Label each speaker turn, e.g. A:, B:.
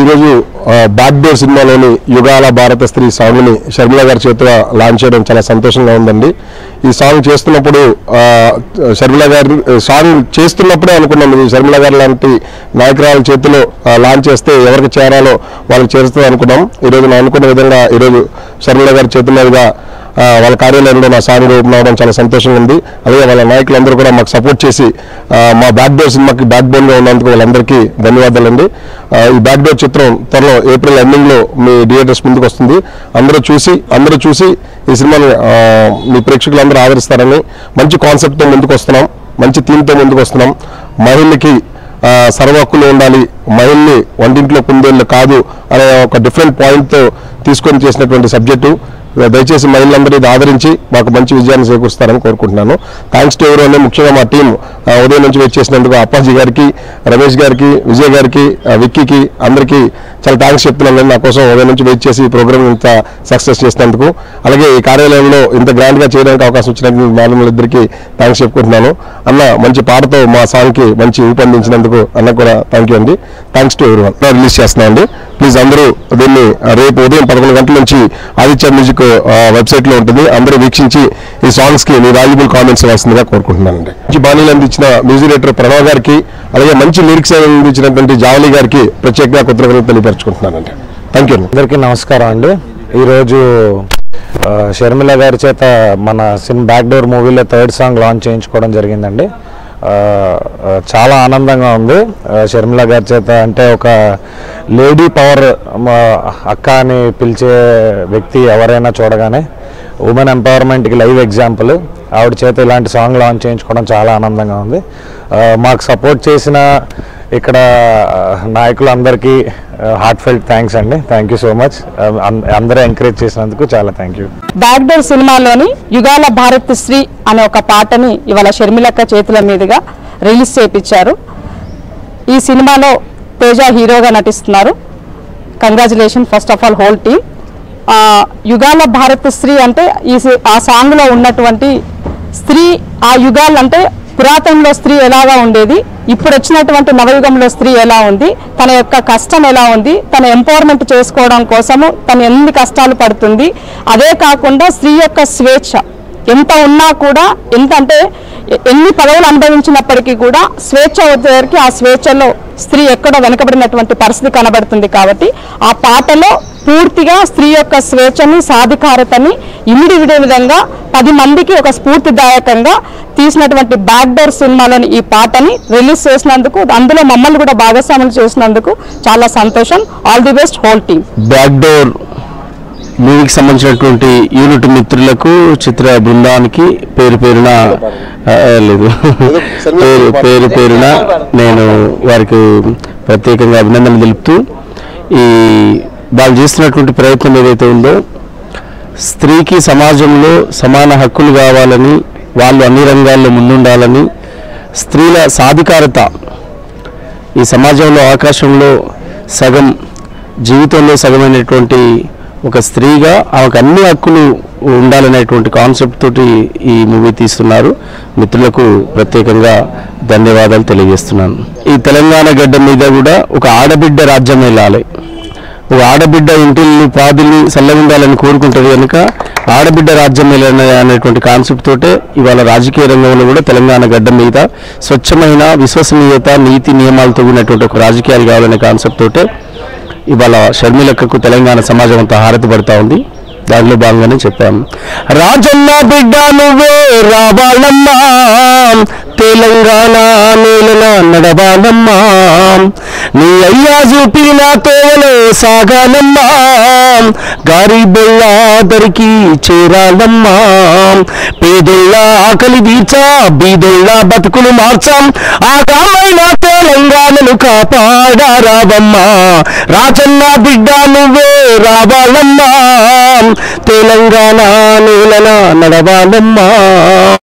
A: ఈరోజు back door సినిమాలోని యుగాల భారత స్త్రీ సాంగ్ని షర్మిల గారి చేతిలో లాంచ్ చేయడం చాలా సంతోషంగా ఉందండి ఈ సాంగ్ చేస్తున్నప్పుడు ఆ, షర్మిల గారి సాంగ్ చేస్తున్నప్పుడే అనుకున్నాం ఇది షర్మిల గారు లాంటి నాయకురాల చేతిలో ఆ, లాంచ్ చేస్తే ఎవరికి చేరాలో వాళ్ళకి చేరుస్తుంది అనుకున్నాం ఈరోజు నేను అనుకున్న విధంగా ఈరోజు షర్మిల గారి చేతుల మీదుగా ఆ, వాళ్ళ కార్యాలయంలో నా సాంగ్ ఓపెన్ అవడం చాలా సంతోషంగా ఉంది అలాగే వాళ్ళ నాయకులందరూ కూడా మాకు సపోర్ట్ చేసి ఆ, మా బ్యాక్ డోర్ సినిమాకి బ్యాక్ బోన్గా ఉన్నందుకు వాళ్ళందరికీ ధన్యవాదాలండి ఆ, ఈ బ్యాక్ డోర్ చిత్రం త్వరలో ఏప్రిల్ ఎండింగ్లో మీ థియేటర్స్ ముందుకు వస్తుంది అందరూ చూసి అందరూ చూసి ఈ సినిమాని ఆ, మీ ప్రేక్షకులందరూ ఆదరిస్తారని మంచి కాన్సెప్ట్తో ముందుకు వస్తున్నాం మంచి థీమ్తో ముందుకు వస్తున్నాం మహిళకి ఆ, సర్వ హక్కులు ఉండాలి మహిళని వంటింట్లో కుందేళ్ళు కాదు అనే ఒక డిఫరెంట్ పాయింట్తో తీసుకొని చేసినటువంటి సబ్జెక్టు దయచేసి మహిళలందరూ ఇది ఆదరించి మాకు మంచి విజయాన్ని చేకూరుస్తారని కోరుకుంటున్నాను థ్యాంక్స్ టు ఎవరు ముఖ్యంగా మా టీం ఉదయం నుంచి వెయిట్ చేసినందుకు అప్పాజీ గారికి రమేష్ గారికి విజయ్ గారికి ఆ, విక్కీకి అందరికీ చాలా థ్యాంక్స్ చెప్తున్నాను నేను నా కోసం ఉదయం నుంచి వెయిట్ చేసి ఈ ప్రోగ్రామ్ ఇంత సక్సెస్ చేసినందుకు అలాగే ఈ కార్యాలయంలో ఇంత గ్రాండ్ గా చేయడానికి అవకాశం ఇచ్చినటువంటి మేడంలిద్దరికీ థ్యాంక్స్ చెప్పుకుంటున్నాను అన్న మంచి పాటతో మా సాంగ్ కి మంచి ఊపందించినందుకు అన్న కూడా థ్యాంక్ యూ అండి థ్యాంక్స్ టు ఎవరి రిలీజ్ చేస్తున్నాం అండి ప్లీజ్ అందరూ దీన్ని ఆ, రేపు ఉదయం పదకొండు గంటల నుంచి ఆదిత్య మ్యూజిక్ వెబ్సైట్ లో ఉంటుంది అందరూ వీక్షించి ఈ సాంగ్స్ కి మీ వాల్యుబుల్ కామెంట్స్ ఇవ్వాల్సిందిగా కోరుకుంటున్నానండి మంచి బాణీలు అందించిన మ్యూజిక్ డైరెక్టర్ ప్రణవ్ గారికి అలాగే మంచి లిరిక్స్ అందించినటువంటి జావలి గారికి ప్రత్యేకంగా కృతజ్ఞతలు తెలియపరచుకుంటున్నానండి థ్యాంక్ యూ
B: అందరికీ నమస్కారం అండి ఈరోజు ఆ, షర్మిల గారి చేత మన సినిమా బ్యాక్ డోర్ మూవీలో థర్డ్ సాంగ్ లాంచ్ చేయించుకోవడం జరిగిందండి ఆ, ఆ, చాలా ఆనందంగా ఉంది ఆ, షర్మిల గారి చేత అంటే ఒక లేడీ పవర్ మా అక్క అని పిలిచే వ్యక్తి ఎవరైనా చూడగానే ఉమెన్ ఎంపవర్మెంట్కి లైవ్ ఎగ్జాంపుల్ ఆవిడ చేత ఇలాంటి సాంగ్ లాంచ్ చేయించుకోవడం చాలా ఆనందంగా ఉంది ఆ, మాకు సపోర్ట్ చేసిన ఇక్కడ ఆ, నాయకులందరికీ హార్ట్ ఫెల్ట్ థ్యాంక్స్ అండి థ్యాంక్ యూ సో మచ్ అందరూ ఎంకరేజ్ చేసినందుకు చాలా థ్యాంక్ యూ
C: బ్యాక్ డోర్ సినిమాలోని యుగాల భారత్ శ్రీ అనే ఒక పాటని ఇవాళ షర్మిలక్క చేతుల మీదుగా రిలీజ్ చేయించారు ఈ సినిమాలో తేజ హీరోగా నటిస్తున్నారు congratulation first of all whole team యుగాల భారత్ స్త్రీ అంటే ఈ సి- ఆ సాంగ్లో ఉన్నటువంటి స్త్రీ ఆ యుగాలు అంటే పురాతనంలో స్త్రీ ఎలాగా ఉండేది ఇప్పుడు వచ్చినటువంటి నవయుగంలో స్త్రీ ఎలా ఉంది తన యొక్క కష్టం ఎలా ఉంది తన ఎంపవర్మెంట్ చేసుకోవడం కోసము తను ఎన్ని కష్టాలు పడుతుంది అదే కాకుండా స్త్రీ యొక్క స్వేచ్ఛ ఎంత ఉన్నా కూడా ఎంత అంటే ఎ- ఎన్ని పదవులు అనుభవించినప్పటికీ కూడా స్వేచ్ఛ వచ్చేసరికి ఆ స్వేచ్ఛలో స్త్రీ ఎక్కడో వెనకబడినటువంటి పరిస్థితి కనబడుతుంది కాబట్టి ఆ పాటలో పూర్తిగా స్త్రీ యొక్క స్వేచ్ఛని సాధికారతని ఇమిడి విడే విధంగా పది మందికి ఒక స్ఫూర్తిదాయకంగా తీసినటువంటి బ్యాక్ డోర్ సినిమాలోని ఈ పాటని రిలీజ్ చేసినందుకు అందులో మమ్మల్ని కూడా భాగస్వాములు చేసినందుకు చాలా సంతోషం all the best whole team
D: back door మూవీకి సంబంధించినటువంటి యూనిట్ మిత్రులకు చిత్ర బృందానికి పేరు పేరున ఆ, లేదు పేరు పేరు పేరున నేను వారికి ప్రత్యేకంగా అభినందనలు తెలుపుతూ ఈ వాళ్ళు చేస్తున్నటువంటి ప్రయత్నం ఏదైతే ఉందో స్త్రీకి సమాజంలో సమాన హక్కులు కావాలని వాళ్ళు అన్ని రంగాల్లో ముందుండాలని స్త్రీల సాధికారత ఈ సమాజంలో ఆకాశంలో సగం జీవితంలో సగమైనటువంటి ఒక స్త్రీగా ఆమెకు అన్ని హక్కులు ఉండాలనేటువంటి కాన్సెప్ట్ తోటి ఈ మూవీ తీస్తున్నారు మిత్రులకు ప్రత్యేకంగా ధన్యవాదాలు తెలియజేస్తున్నాను ఈ తెలంగాణ గడ్డ మీద కూడా ఒక ఆడబిడ్డ రాజ్యం వెళ్ళాలి ఒక ఆడబిడ్డ ఇంటిని పాదుల్ని సల్లగుండాలని కోరుకుంటుంది కనుక ఆడబిడ్డ రాజ్యం వెళ్ళాలి అనేటువంటి కాన్సెప్ట్ తోటే ఇవాళ రాజకీయ రంగంలో కూడా తెలంగాణ గడ్డ మీద స్వచ్ఛమైన విశ్వసనీయత నీతి నియమాలతో ఉన్నటువంటి ఒక రాజకీయాలు కావాలనే కాన్సెప్ట్ తోటే ఇవాళ షర్మిలక్కకు తెలంగాణ సమాజం అంతా హారతి పడతా ఉంది దానిలో భాగంగానే చెప్పాము రాజన్న బిడ్డ నువ్వే రావాలమ్మా తెలంగాణ నేలన నడవాలమ్మా నీ అయ్యా చూపిన తోవలో సాగాలమ్మా గారిబొల్లాదరికి చేరాలమ్మా పేదోళ్ళ ఆకలి తీర్చా బీదోళ్ళ బతుకులు మార్చాం ఆ కామైన తెలంగాణను కాపాడారావమ్మా రాజన్న బిడ్డ నువ్వే రావాలమ్మా తెలంగాణ నేలన నడవాలమ్మా